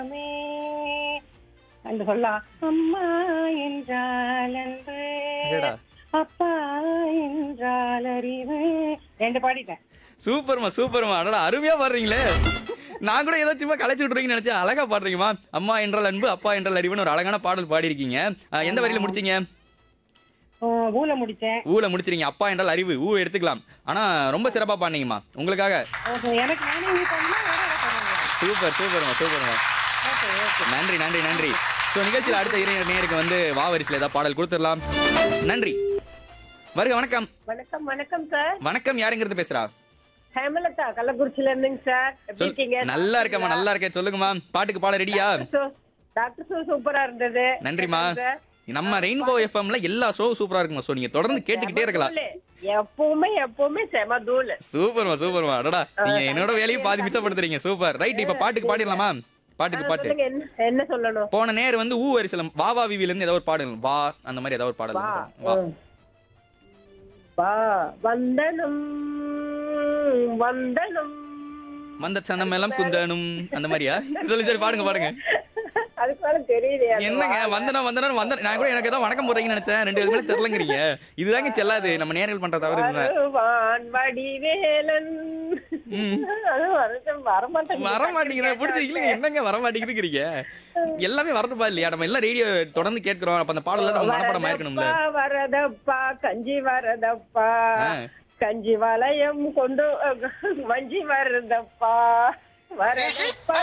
அந்த சொல்லலாம் அம்மா என்றால் அன்பு அடடா. அப்பா என்றால் அறிவு ரெண்டு பாடிட்டேன் சூப்பர்மா சூப்பர்மா அடடா அருமையா பாடுறீங்களே நான் கூட ஏதோ சும்மா கலைச்சு விட்றீங்கன்னு நினைச்சேன் அழகா பாடுறீங்கம்மா அம்மா என்றால் அன்பு அப்பா என்றால் அறிவுன்னு ஒரு அழகான பாடல் பாடியிருக்கீங்க அஹ், எந்த வரியில முடிச்சீங்க ஆ, ஊல முடிச்சேன் ஊல முடிச்சிருங்க அப்பா என்றால் அறிவு ஊ எடுத்துக்கலாம் ஆனா ரொம்ப சிறப்பா பாடுனீங்கம்மா உங்களுக்காக ஓஹோ, எனக்கு நானே இது பண்ணா வேற வேற பண்ணுங்க சூப்பர் சூப்பர்மா சூப்பர்மா ஓகே ஓகே நன்றி நன்றி நன்றி ஸோ நிகழ்ச்சியில் அடுத்த இளைஞர் நேருக்கு வந்து வா வரிசையில் ஏதாவது பாடல் கொடுத்துடலாம் நன்றி வருக வணக்கம் வணக்கம் வணக்கம் சார் வணக்கம் யாருங்கிறது பேசுறா ஹேமலதா கள்ளக்குறிச்சியில இருந்துங்க சார் எப்படி சொல் இருக்கீங்க நல்லா இருக்கேம்மா நல்லா இருக்கேன் சொல்லுங்கம்மா பாட்டுக்கு பாட ரெடியா டாக்டர் ஷோ சூப்பரா இருந்தது நன்றிம்மா சார். நம்ம ரெயின்போ எஃப்எம்ல எல்லா ஷோ சூப்பரா இருக்குமா ஸோ நீங்க தொடர்ந்து கேட்டுக்கிட்டே இருக்கலாம் தூளு. எப்பவுமே எப்பவுமே செம தூள் சூப்பர்மா சூப்பர்மா அடடா நீங்க என்னோட வேலையும் பாதி மிச்சப்படுத்துறீங்க சூப்பர் ரைட் இப்ப பாட்டுக்கு பாடிடலாமா பாட்டுக்கு பாட்டு சொல்லுங்க என்ன என்ன சொல்லணும் போன நேர் வந்து ஊ வரிசலம் வா வா விவில இருந்து ஏதாவது ஒரு பாடல் வா அந்த மாதிரி ஏதாவது ஒரு பாடல் வா வா ம். வா வந்தனம் வந்தனம் வந்த சனம் எல்லாம் குந்தனும் அந்த மாதிரியா சொல்லி சரி பாடுங்க பாடுங்க அதுக்கு மேல தெரியலையா அது என்னங்க வா. வந்தனா வந்தனா வந்த நான் கூட எனக்கு ஏதோ வணக்கம் போடுறீங்கன்னு நினைச்சேன் ரெண்டு பேரும் தெரியலங்கிறீங்க இதுதாங்க செல்லாது நம்ம நேர்கள் பண்ற தவறு இதுதான் வருவான் வடிவேலன் அது வருஷம் வரமாட்டேங்குது. வர மாட்டேங்கிற பிடிச்சி இல்லைங்க என்னங்க வர மாட்டேங்குதுங்கிறீங்க எல்லாமே வரணுமா இல்லையா நம்ம எல்லாம் ரேடியோ தொடர்ந்து கேட்கிறோம் அப்ப அந்த பாடல நம்ம மனப்படம் ஆயிருக்கணும்ல வரதப்பா, வரதப்பா கஞ்சி வரதப்பா ஆ. கஞ்சி வளையம் கொண்டு அஹ், வஞ்சி வரதப்பா வரதப்பா,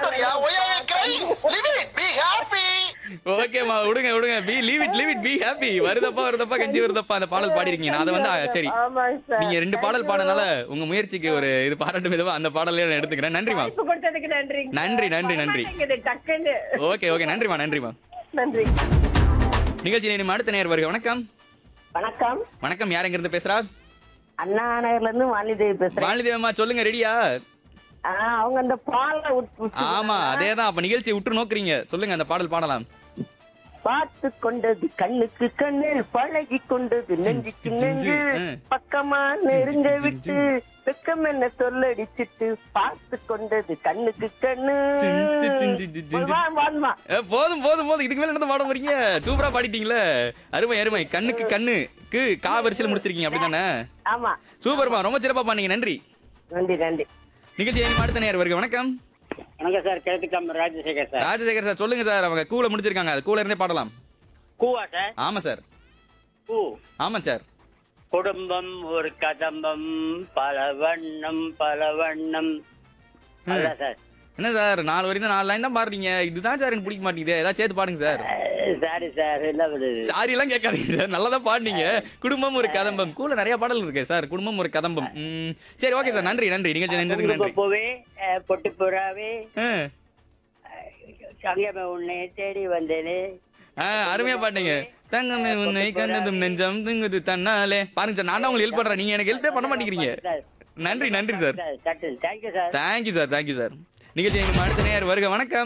ஓகேமா விடுங்க விடுங்க be leave it leave it be happy வருதப்பா வருதப்பா கஞ்சி வருதப்பா அந்த பாடல் பாடிருக்கீங்க நான் அதை வந்து ஆ, சரி ஆமாங்க சார். நீங்க ரெண்டு பாடல் பாடினால உங்க முயற்சிக்கு ஒரு இது பாராட்டு விதமா அந்த பாடலே நான் எடுத்துக்கிறேன் நன்றிமா வாய்ப்பு கொடுத்ததுக்கு நன்றி நன்றி, நன்றி, நன்றி. டக்குன்னு ஓகே ஓகே நன்றிமா நன்றிமா நன்றி நிகழ்ச்சி நேரம் அடுத்த நேர் வருக வணக்கம் வணக்கம் வணக்கம் யார் எங்கிருந்து பேசுறா அண்ணா நகர்ல இருந்து வாணிதேவி பேசுறேன் வாலிதேவம்மா சொல்லுங்க ரெடியா ஆ, அவங்க அந்த பாலை ஆமா அதேதான் அப்ப நிகழ்ச்சியை உற்று நோக்குறீங்க சொல்லுங்க அந்த பாடல் பாடலாம் பார்த்து கொண்டது கண்ணுக்கு கண்ணு பழகி கொண்டது நெஞ்சுக்கு நெஞ்சு ம். பக்கமா நெருங்க விட்டு வெக்கம் என்ன சொல்லடிச்சிட்டு பார்த்து கொண்டது கண்ணுக்கு கண்ணு சிந்து, சிந்து, சிந்து. வா, வாம்மா. ஏ, போதும் போதும் போதும் இதுக்கு மேல என்ன பாட போறீங்க சூப்பரா பாடிட்டீங்களே அருமை அருமை கண்ணுக்கு கண்ணுக்கு கா வரிசையில் முடிச்சிருக்கீங்க அப்படிதானே ஆமா சூப்பர்மா ரொம்ப சிறப்பா பண்ணீங்க நன்றி நன்றி நன்றி நிகழ்ச்சி நேரம் அடுத்த நேர் வருக வணக்கம் வணக்கம் சார் கிழக்கு தாம்பரம் ராஜசேகர் சார் ராஜசேகர் சார் சொல்லுங்க சார் அவங்க கூல முடிச்சிருக்காங்க அது கூல இருந்தே பாடலாம் கூவா சார் ஆமா சார் கூ ஆமா சார் குடும்பம் ஒரு கதம்பம் பல வண்ணம் பல வண்ணம் அதான் சார் என்ன சார் நாலு வரைக்கும் நாலு லைன் தான் பாடுறீங்க இதுதான் சார் எனக்கு பிடிக்க மாட்டேங்குது ஏதாவது சேர்த்து பாடுங்க சார் சாரி சார் என்ன பண்ணுது சாரி எல்லாம் கேட்காதீங்க சார் நல்லா தான் பாடுனீங்க குடும்பம் ஒரு கதம்பம் கூல நிறைய பாடல் இருக்கு சார் குடும்பம் ஒரு கதம்பம் ம், சரி ஓகே சார் நன்றி நன்றி நிகழ்ச்சி நன்றி நன்றி பூவே பொட்டு புறாவே ஆ. சங்கமே உன்னை தேடி வந்தேனே ஆ, அருமையா பாட்டீங்க தங்கமே உன்னை கண்டதும் நெஞ்சம் திங்குது தன்னாலே பாருங்க சார் நான் தான் உங்களுக்கு ஹெல்ப் பண்றேன் நீங்க எனக்கு ஹெல்ப்பே பண்ண மாட்டேங்கிறீங்க நன்றி நன்றி sir thank you sir thank you sir thank you sir நிகழ்ச்சி எங்க அடுத்த நேர் வருக வணக்கம்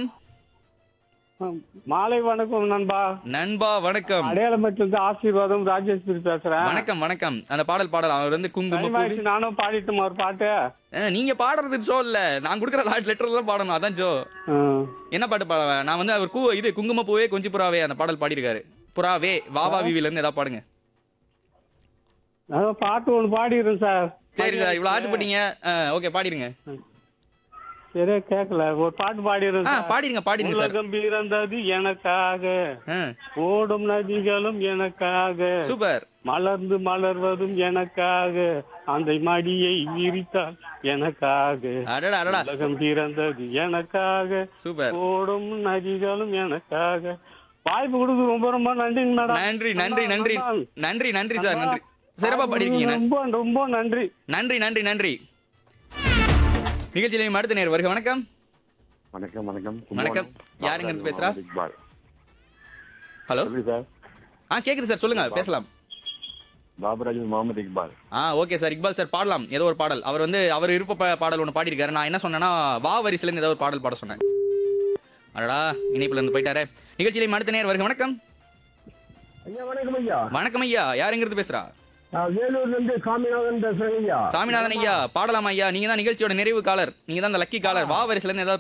மாலை வணக்கம் நண்பா நண்பா வணக்கம் அடையாளமத்திலிருந்து ஆசீர்வாதம் ராஜேஸ்வரி பேசுறேன் வணக்கம் வணக்கம் அந்த பாடல் பாடல் அவர் வந்து குங்கும டைம் ஆயிடுச்சு நானும் பாடிட்டுமா ஒரு பாட்டு பூ- நீங்க பாடுறது ஜோ இல்ல நான் கொடுக்குற லாட் லெட்டர் தான் பாடணும் அதான் ஜோ ஆ. என்ன பாட்டு பாட நான் வந்து அவர் கூ இது குங்கும பூவே கொஞ்சி புறாவே அந்த பாடல் பாடியிருக்காரு புறாவே வாவா விவில இருந்து ஏதாவது பாடுங்க நான் பாட்டு ஒன்று பாடிடுறேன் சார் சரி சார் இவ்வளவு ஆச்சுப்பட்டீங்க ஓகே பாடிடுங்க சரியா கேட்கல ஒரு பாட்டு பாடிடுறேன் ஆ சார் பாடிடுங்க பாடிடுங்க சார் உலகம் பிறந்தது எனக்காக ஆ, ஓடும் நதிகளும் எனக்காக சூப்பர் மலர்ந்து மலர்வதும் எனக்காக அந்த மடியை விரித்தால் எனக்காக அடடா அடடா உலகம் பிறந்தது எனக்காக சூப்பர் ஓடும் நதிகளும் எனக்காக வாய்ப்பு கொடுத்து ரொம்ப ரொம்ப நன்றிங்க மேடம் நன்றி நன்றி நன்றி நன்றி நன்றி சார் நன்றி சிறப்பா பாடிருக்கீங்க நன்றி. ரொம்ப ரொம்ப நன்றி நன்றி நன்றி நன்றி நிகழ்ச்சியில அடுத்த நேர் வருக வணக்கம் வணக்கம் வணக்கம் வணக்கம். யாருங்க இருந்து பேசுறா? இக்பால் ஹலோ சொல்லு சார் ஆ கேக்குது சார் சொல்லுங்க பேசலாம் பாபராஜ் முகமது இக்பால் ஆ ஓகே சார் இக்பால் சார் பாடலாம் ஏதோ ஒரு பாடல் அவர் வந்து அவர் விருப்ப பா- பாடல் ஒன்று பாடியிருக்காரு நான் என்ன சொன்னேன்னா வா வரிசையில இருந்து ஏதோ ஒரு பாடல் பாட சொன்னேன் அடடா இணைப்புல இருந்து போயிட்டாரே நிகழ்ச்சியில அடுத்த நேர் வருக வணக்கம் ஐயா வணக்கம் ஐயா வணக்கம் ஐயா யாருங்கிறது பேசுறா நான் வேலூர்ல இருந்து சாமிநாதன் பேசுறேன் ஐயா சாமிநாதன் ஐயா பாடலாம் ஐயா நீங்க தான் நிகழ்ச்சியோட நிறைவு காலர் நீங்க தான் அந்த லக்கி காலர் வா வரிசையில இருந்து ஏதாவது